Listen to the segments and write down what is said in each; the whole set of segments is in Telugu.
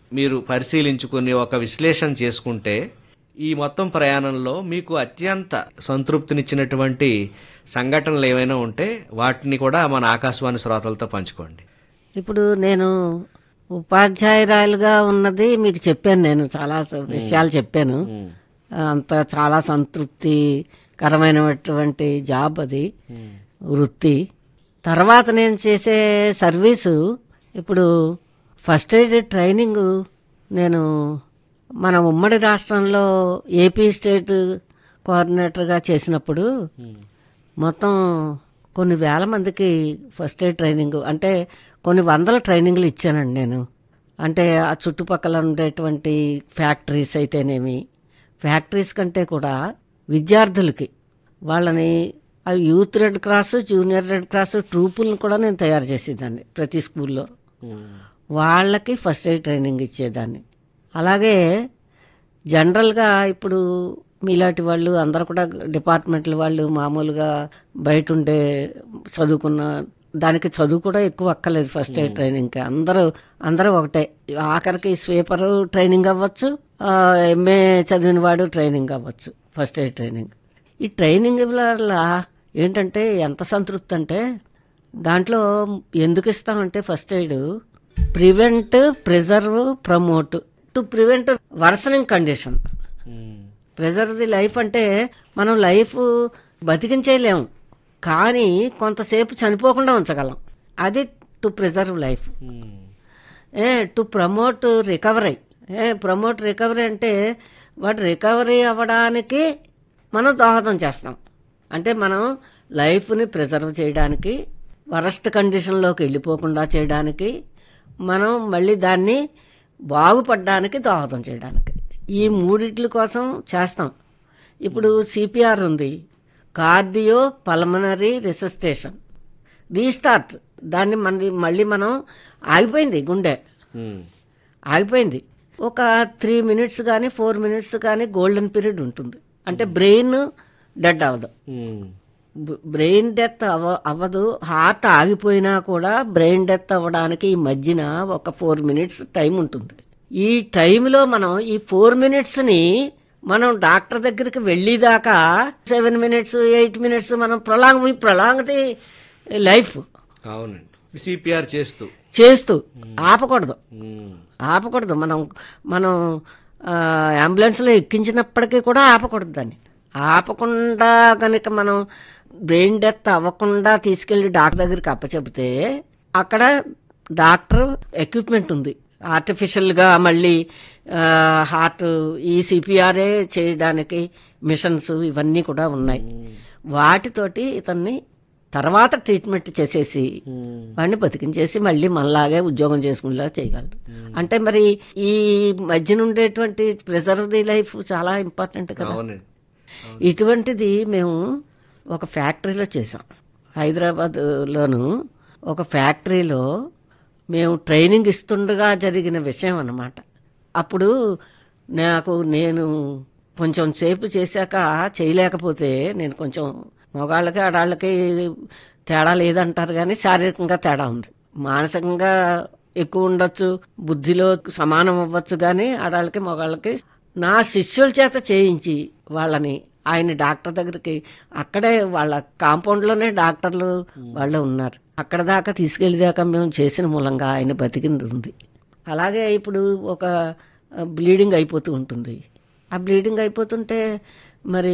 మీరు పరిశీలించుకుని ఒక విశ్లేషణ చేసుకుంటే ఈ మొత్తం ప్రయాణంలో మీకు అత్యంత సంతృప్తినిచ్చినటువంటి సంఘటనలు ఏమైనా ఉంటే వాటిని కూడా మన ఆకాశవాణి శ్రోతలతో పంచుకోండి ఇప్పుడు నేను ఉపాధ్యాయురాలుగా ఉన్నది మీకు చెప్పాను నేను చాలా స- విషయాలు చెప్పాను అంత చాలా సంతృప్తికరమైనటువంటి జాబ్ అది వృత్తి తర్వాత నేను చేసే సర్వీసు ఇప్పుడు ఫస్ట్ ఎయిడ్ ట్రైనింగ్ నేను మన ఉమ్మడి రాష్ట్రంలో ఏపీ స్టేట్ కోఆర్డినేటర్గా చేసినప్పుడు మొత్తం కొన్ని వేల మందికి ఫస్ట్ ఎయిడ్ ట్రైనింగ్ అంటే కొన్ని వందల ట్రైనింగ్లు ఇచ్చానండి నేను అంటే ఆ చుట్టుపక్కల ఉండేటువంటి ఫ్యాక్టరీస్ అయితేనేమి ఫ్యాక్టరీస్ కంటే కూడా విద్యార్థులకి వాళ్ళని ఆ youth Red Cross junior Red Cross ట్రూపులను కూడా నేను తయారు చేసేదాన్ని ప్రతి స్కూల్లో వాళ్ళకి ఫస్ట్ ఎయిడ్ ట్రైనింగ్ ఇచ్చేదాన్ని అలాగే జనరల్గా ఇప్పుడు మీలాంటి వాళ్ళు అందరు కూడా డిపార్ట్మెంట్ల వాళ్ళు మామూలుగా బయట ఉండే చదువుకున్న దానికి చదువు కూడా ఎక్కువ అక్కర్లేదు ఫస్ట్ ఎయిడ్ ట్రైనింగ్కి అందరూ అందరూ ఒకటే ఆఖరికి స్వీపర్ ట్రైనింగ్ అవ్వచ్చు ఎంఏ చదివిన వాడు ట్రైనింగ్ అవ్వచ్చు ఫస్ట్ ఎయిడ్ ట్రైనింగ్ ఈ ట్రైనింగ్ వల్ల ఏంటంటే ఎంత సంతృప్తి అంటే దాంట్లో ఎందుకు ఇస్తామంటే first aid prevent preserve promote to prevent worsening condition preserve the life అంటే మనం లైఫ్ బతికించేయలేము కానీ కొంతసేపు చనిపోకుండా ఉంచగలం అది to preserve life a to promote recovery a promote recovery అంటే వాడు రికవరీ అవ్వడానికి మనం దోహదం చేస్తాం అంటే మనం లైఫ్ని ప్రిజర్వ్ చేయడానికి వరస్ట్ కండిషన్లోకి వెళ్ళిపోకుండా చేయడానికి మనం మళ్ళీ దాన్ని బాగుపడడానికి దోహదం చేయడానికి ఈ మూడిట్ల కోసం చేస్తాం ఇప్పుడు సిపిఆర్ ఉంది కార్డియో పల్మనరీ రిసస్టేషన్ రీస్టార్ట్ దాన్ని మళ్ళీ మళ్ళీ మనం ఆగిపోయింది గుండె ఆగిపోయింది ఒక త్రీ మినిట్స్ కానీ ఫోర్ మినిట్స్ కానీ గోల్డెన్ పీరియడ్ ఉంటుంది అంటే బ్రెయిన్ డెడ్ అవ్వదు బ్- బ్రెయిన్ డెత్ అవ అవ్వదు హార్ట్ ఆగిపోయినా కూడా బ్రెయిన్ డెత్ అవ్వడానికి ఈ మధ్యన ఒక ఫోర్ మినిట్స్ టైం ఉంటుంది ఈ టైంలో మనం ఈ ఫోర్ మినిట్స్ని మనం డాక్టర్ దగ్గరికి వెళ్ళేదాకా సెవెన్ మినిట్స్ ఎయిట్ మినిట్స్ మనం prolong we prolong the life అవునండి సిపిఆర్ చేస్తూ చేస్తూ ఆపకూడదు ఉమ్. ఆపకూడదు మనం మనం ఆ, అంబులెన్స్లో ఎక్కించినప్పటికీ కూడా ఆపకూడదు దాన్ని ఆపకుండా కనుక మనం బ్రెయిన్ డెత్ అవ్వకుండా తీసుకెళ్లి డాక్టర్ దగ్గరికి అప్పచెబితే అక్కడ డాక్టర్ ఎక్విప్మెంట్ ఉంది ఆర్టిఫిషియల్గా మళ్ళీ ఆ, హార్ట్ ఈ సిపిఆర్ఏ చేయడానికి మిషన్స్ ఇవన్నీ కూడా ఉన్నాయి వాటితోటి ఇతన్ని తర్వాత ట్రీట్మెంట్ చేసేసి వాడిని బతికించేసి మళ్ళీ మనలాగే ఉద్యోగం చేసుకునేలా చేయగలరు అంటే మరి ఈ మధ్యన ఉండేటువంటి ప్రెజర్వ్ ది లైఫ్ చాలా ఇంపార్టెంట్ కదా అవునండి ఇటువంటిది మేము ఒక ఫ్యాక్టరీలో చేసాం హైదరాబాద్లోను ఒక ఫ్యాక్టరీలో మేము ట్రైనింగ్ ఇస్తుండగా జరిగిన విషయం అన్నమాట అప్పుడు నాకు నేను కొంచెం సేపు చేశాక చేయలేకపోతే నేను కొంచెం మగాళ్ళకి ఆడాళ్ళకి తేడా లేదంటారు కానీ శారీరకంగా తేడా ఉంది మానసికంగా ఎక్కువ ఉండొచ్చు బుద్ధిలో సమానం అవ్వచ్చు కానీ ఆడాళ్ళకి మగాళ్ళకి నా శిష్యుల చేత చేయించి వాళ్ళని ఆయన డాక్టర్ దగ్గరికి అక్కడే వాళ్ళ కాంపౌండ్లోనే డాక్టర్లు వాళ్ళు ఉన్నారు అక్కడ దాకా తీసుకెళ్ళేదాకా మేము చేసిన మూలంగా ఆయన బతికింది ఉంది అలాగే ఇప్పుడు ఒక బ్లీడింగ్ అయిపోతూ ఉంటుంది ఆ బ్లీడింగ్ అయిపోతుంటే మరి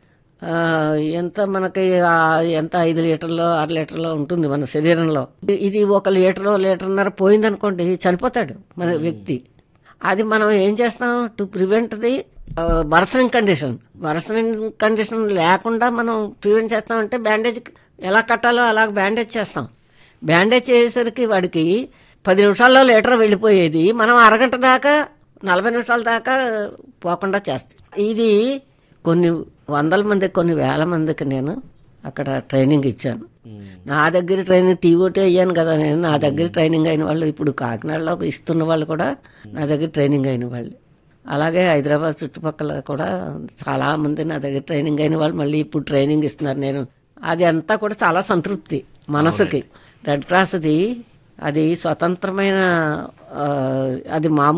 ఆ, ఎంత మనకి ఆ, ఎంత ఐదు లీటర్లో ఆరు లీటర్లో ఉంటుంది మన శరీరంలో ఇది ఒక లీటరో లీటర్న్నర పోయిందనుకోండి చనిపోతాడు మన వ్యక్తి అది మనం ఏం చేస్తాం to prevent the worsening condition worsening condition లేకుండా మనం ప్రివెంట్ చేస్తామంటే బ్యాండేజ్ ఎలా కట్టాలో అలా బ్యాండేజ్ చేస్తాం బ్యాండేజ్ చేసేసరికి వాడికి పది నిమిషాల్లో లీటర్ వెళ్ళిపోయేది మనం అరగంట దాకా నలభై నిమిషాల దాకా పోకుండా చేస్తాం ఇది కొన్ని వందల మంది కొన్ని వేల మందికి నేను అక్కడ ట్రైనింగ్ ఇచ్చాను నా దగ్గర ట్రైనింగ్ టీఓటీ అయ్యాను కదా నేను నా దగ్గర ట్రైనింగ్ అయిన వాళ్ళు ఇప్పుడు కాకినాడలో ఇస్తున్న వాళ్ళు కూడా నా దగ్గర ట్రైనింగ్ అయిన వాళ్ళు అలాగే హైదరాబాద్ చుట్టుపక్కల కూడా చాలా మంది నా దగ్గర ట్రైనింగ్ అయిన వాళ్ళు మళ్ళీ ఇప్పుడు ట్రైనింగ్ ఇస్తున్నారు నేను అది అంతా కూడా చాలా సంతృప్తి మనసుకి రెడ్ క్రాస్ది అది స్వతంత్రమైన ఆ, అది మామూలు